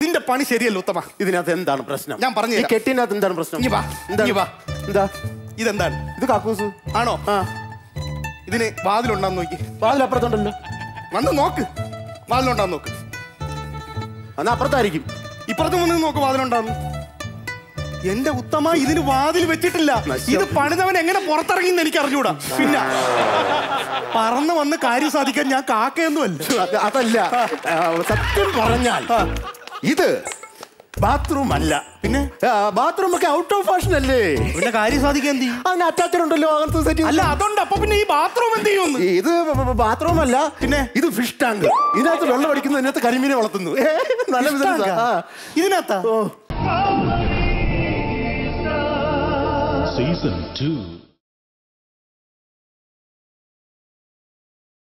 നിന്റെ പണി ശരിയല്ല ഉത്തമ ഇതിനകത്ത് എന്താണ് പ്രശ്നം ഞാൻ പറഞ്ഞു ഈ തരാം. കെട്ടിനകത്ത് എന്താണ് പ്രശ്നം ഇങ്ങ് വാ, എന്താണ്? ഇങ്ങ് വാ. എന്താ ഇതെന്താണ് ഇത് കാക്കൂസ് ആണോ ആ ഇതിന് വാതിലുണ്ടാന്ന് നോക്കി വാതിലപ്പുറത്തുണ്ടല്ലോ വന്ന് നോക്ക് വാതിലുണ്ടാന്ന് നോക്ക് എന്നാ അപ്പുറത്തായിരിക്കും ഇപ്പുറത്ത് വന്ന് നോക്ക് വാതിലുണ്ടാന്ന് എന്റെ ഉത്തമ ഇതിന് വാതിൽ വെച്ചിട്ടില്ല നശ്യം. ഇത് പണിതവൻ എങ്ങനെ പുറത്തിറങ്ങി എന്ന് എനിക്ക് അറിഞ്ഞൂടാ പിന്നെ പറന്ന് വന്ന് കാര്യം സാധിക്കാൻ ഞാൻ കാക്കയൊന്നുമല്ല അത് അതല്ല ആ, സത്യം പറഞ്ഞാൽ ഇത് ബാത്റൂം അല്ല പിന്നെ ബാത്റൂം ഒക്കെ ഔട്ട് ഓഫ് ഫാഷൻ അല്ലേ പിന്നെ കാര്യം സാധിക്കാൻ എന്ത് ചെയ്യും അതിന് അറ്റാച്ചഡ് ഉണ്ടല്ലോ അങ്ങനത്തെ സെറ്റ് അല്ല അതുണ്ട് അപ്പൊ പിന്നെ ഈ ബാത്റൂം എന്ത് ചെയ്യുമെന്ന് ഇത് ബാത്റൂം അല്ല പിന്നെ? ഇത് ഫിഷ് ടാങ്ക് ഇതിനകത്ത് വെള്ളം അടിക്കുന്നു ഇതിനകത്ത് കരിമീനെ വളർത്തുന്നു ഏ, നല്ല ബിസിനസ് ഇതിനകത്താ ഓ Season 2